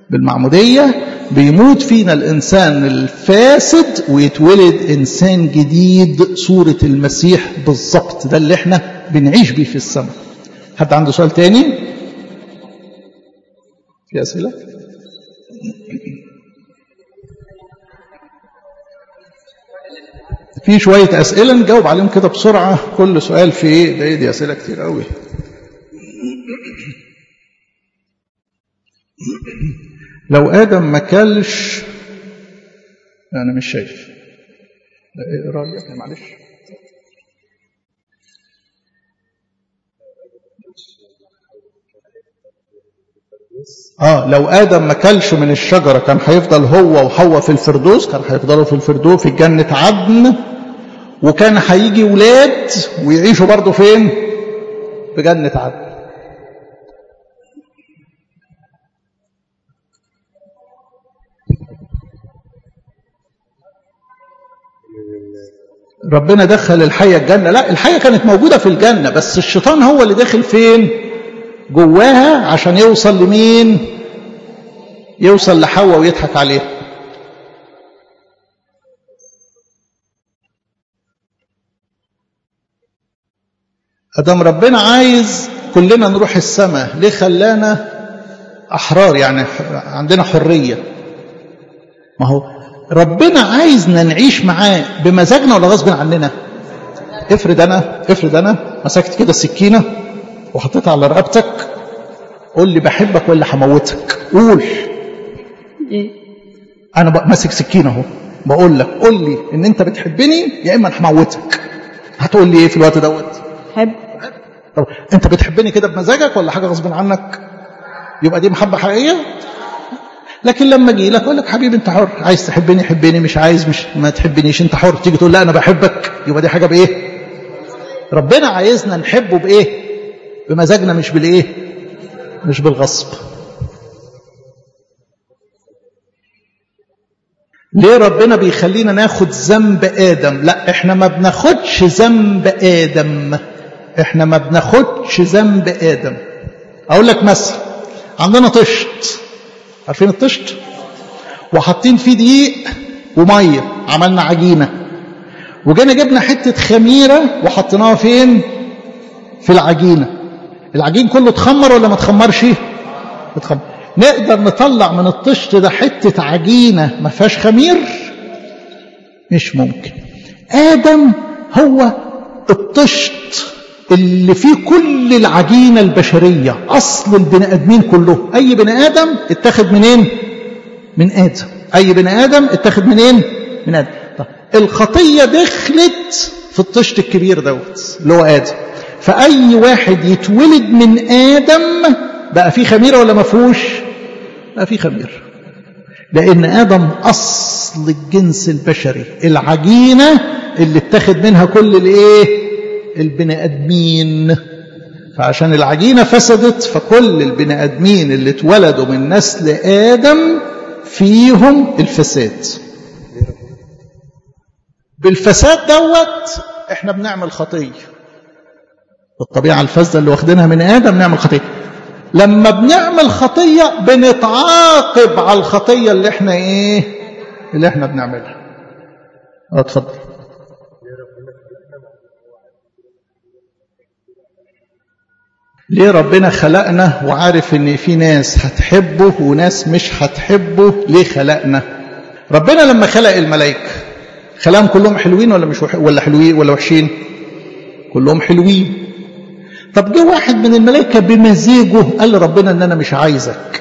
بالمعمودية بيموت فينا الإنسان الفاسد ويتولد إنسان جديد صورة المسيح بالظبط ده اللي احنا بنعيش بيه في السماء حد عنده سؤال تاني في أسئلة في شوية أسئلة نجاوب عليهم كده بسرعة كل سؤال في إيه ده إيه دي أسئلة كتير قوي لو آدم ما كلش أنا مش شايف إيه رأيك معلش اه لو ادم ما كلش من الشجره كان هيفضل هو وحواء في الفردوس كان هيفضلوا في الفردوس في جنه عدن وكان هيجي ولاد ويعيشوا برضه فين في جنه عدن ربنا دخل الحية الجنة لا الحية كانت موجودة في الجنة بس الشيطان هو اللي داخل فين جواها عشان يوصل لمين يوصل لحواء ويضحك عليها ادم ربنا عايز كلنا نروح السماء ليه خلانا احرار يعني عندنا حريه ما هو ربنا عايزنا نعيش معاه بمزاجنا ولا غصب عننا افرض انا افرض انا مسكت كده السكينه وحطيتها على رقبتك قول لي بحبك ولا هموتك قول ايه انا ماسك سكينه اهو بقول لك قول لي ان انت بتحبني يا اما انا هموتك هتقول لي ايه في الوقت دوت حب طب انت بتحبني كده بمزاجك ولا حاجه غصب عنك يبقى دي محبه حقيقيه لكن لما اجي لك اقول لك حبيبي انت حر عايز تحبني حبني مش عايز مش ما تحبنيش انت حر تيجي تقول لا انا بحبك يبقى دي حاجه بايه ربنا عايزنا نحبه بايه بمزاجنا مش بالايه مش بالغصب ليه ربنا بيخلينا ناخد ذنب ادم لا احنا ما بناخدش ذنب ادم احنا ما بناخدش ذنب ادم اقول لك مثل عندنا طشت عارفين الطشت وحاطين فيه دقيق وميه عملنا عجينه وجينا جبنا حته خميره وحطيناها فين في العجينه العجين كله اتخمر ولا ما اتخمرش اتخمر نقدر نطلع من الطشت ده حته عجينه ما فيهاش خمير مش ممكن ادم هو الطشت اللي فيه كل العجينة البشرية أصل البني آدمين كلهم أي بني آدم اتخذ منين من آدم أي بني آدم اتخذ منين من آدم طيب. الخطية دخلت في الطشت الكبير دوت اللي هو آدم فأي واحد يتولد من آدم بقى فيه خميرة ولا ما فيهوش بقى فيه خمير لأن آدم أصل الجنس البشري العجينة اللي اتخذ منها كل الإيه البني ادمين فعشان العجينه فسدت فكل البني ادمين اللي اتولدوا من نسل ادم فيهم الفساد بالفساد دوت احنا بنعمل خطيه الطبيعه الفاسده اللي واخدينها من ادم نعمل خطيه لما بنعمل خطيه بنتعاقب على الخطيه اللي احنا ايه اللي احنا بنعملها اتفضل ليه ربنا خلقنا وعارف ان في ناس هتحبه وناس مش هتحبه ليه خلقنا ربنا لما خلق الملائكه خلقهم كلهم حلوين ولا مش وح... ولا حلوين ولا وحشين كلهم حلوين طب جه واحد من الملائكه بمزاجه قال لربنا ان انا مش عايزك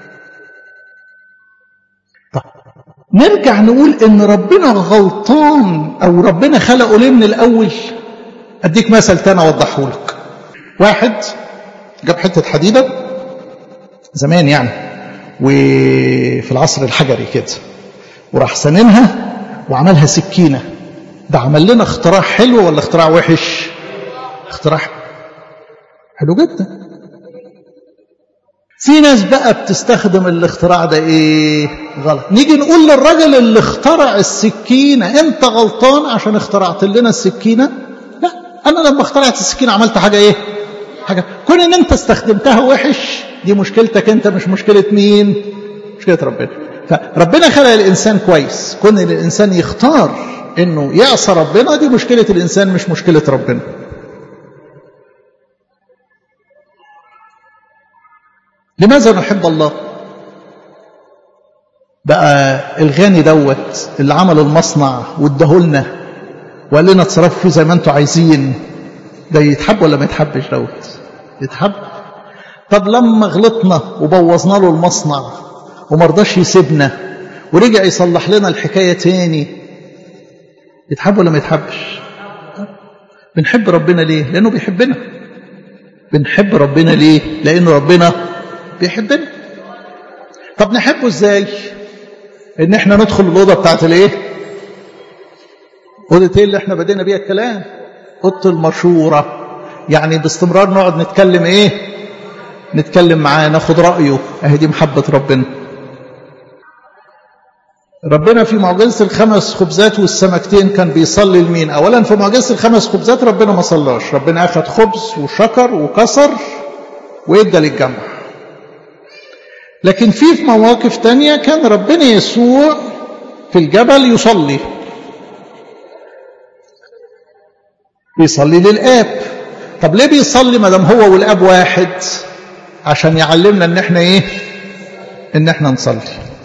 طب نرجع نقول ان ربنا غلطان او ربنا خلقه ليه من الاول اديك مثل تاني اوضحه لك واحد جاب حتة حديدة زمان يعني وفي العصر الحجري كده وراح سننها وعملها سكينة ده عمل لنا اختراع حلو ولا اختراع وحش اختراع حلو جدا في ناس بقى بتستخدم الاختراع ده ايه غلط نيجي نقول للراجل اللي اخترع السكينة انت غلطان عشان اخترعت لنا السكينة لا انا لما اخترعت السكينة عملت حاجة ايه حاجة كون ان انت استخدمتها وحش دي مشكلتك انت مش مشكلة مين مشكلة ربنا فربنا خلق الإنسان كويس كون الإنسان يختار إنه يعصى ربنا دي مشكلة الإنسان مش مشكلة ربنا لماذا نحب الله بقى الغني دوت اللي عمل المصنع واداهولنا وقال لنا اتصرفوا فيه زي ما انتوا عايزين ده يتحب ولا ما يتحبش دوت يتحب طب لما غلطنا وبوظنا له المصنع وما رضاش يسيبنا ورجع يصلح لنا الحكايه تاني يتحب ولا ما يتحبش بنحب ربنا ليه لانه بيحبنا بنحب ربنا ليه لانه ربنا بيحبنا طب نحبه ازاي ان احنا ندخل الاوضه بتاعت الايه اوضه ايه اللي احنا بدينا بيها الكلام اوضه المشوره يعني باستمرار نقعد نتكلم ايه نتكلم معاه ناخد رايه اهي دي محبه ربنا ربنا في معجزه الخمس خبزات والسمكتين كان بيصلي لمين اولا في معجزه الخمس خبزات ربنا ما صلاش ربنا اخذ خبز وشكر وكسر وادى للجمع لكن في في مواقف تانية كان ربنا يسوع في الجبل يصلي بيصلي للآب طب ليه بيصلي ما دام هو والآب واحد عشان يعلمنا ان احنا ايه ان احنا نصلي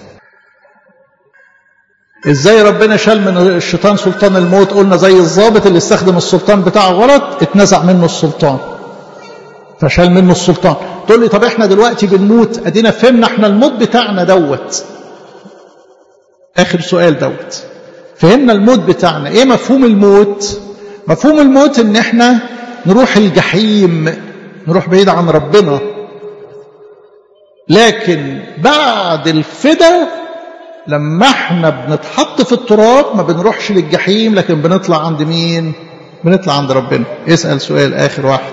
ازاي ربنا شال من الشيطان سلطان الموت قلنا زي الضابط اللي استخدم السلطان بتاعه غلط اتنزع منه السلطان فشال منه السلطان تقول لي طب احنا دلوقتي بنموت ادينا فهمنا احنا الموت بتاعنا دوت اخر سؤال دوت فهمنا الموت بتاعنا ايه مفهوم الموت مفهوم الموت ان احنا نروح الجحيم نروح بعيد عن ربنا لكن بعد الفدا لما احنا بنتحط في التراب ما بنروحش للجحيم لكن بنطلع عند مين بنطلع عند ربنا اسأل سؤال اخر واحد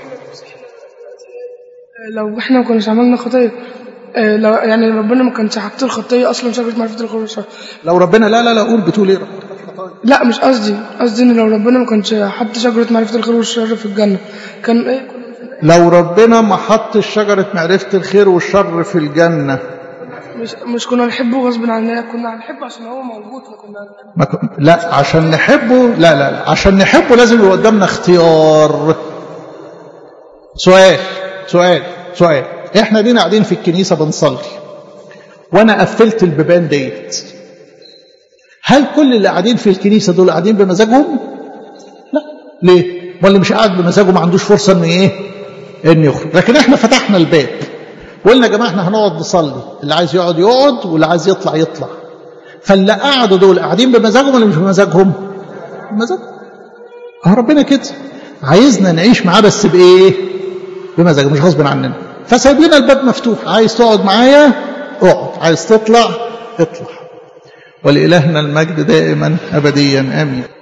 لو احنا ما كناش عملنا خطيه آه، لو يعني ربنا ما كانش حاطط الخطيه اصلا شجره معرفه الخير والشر لو ربنا لا لا لا قول بتقول ايه لا مش قصدي قصدي ان لو ربنا ما كانش حط شجره معرفه الخير والشر في الجنه كان ايه لو ربنا ما حطش شجرة معرفة الخير والشر في الجنة مش مش كنا نحبه غصب عننا كنا هنحبه عشان هو موجود فكنا هنحبه. ما ك... لا عشان نحبه لا لا لا عشان نحبه لازم يبقى قدامنا اختيار سؤال سؤال سؤال احنا دينا قاعدين في الكنيسة بنصلي وانا قفلت البيبان ديت هل كل اللي قاعدين في الكنيسة دول قاعدين بمزاجهم لا ليه واللي مش قاعد بمزاجه ما عندوش فرصة ان ايه ان يخرج لكن احنا فتحنا الباب وقلنا يا جماعة احنا هنقعد نصلي اللي عايز يقعد يقعد واللي عايز يطلع يطلع فاللي قعدوا دول قاعدين بمزاجهم ولا مش بمزاجهم بمزاجهم اه ربنا كده عايزنا نعيش معاه بس بايه بمزاجه مش غصب عننا فسايب لنا الباب مفتوح عايز تقعد معايا اقعد عايز تطلع اطلع ولإلهنا المجد دائما أبديا آمين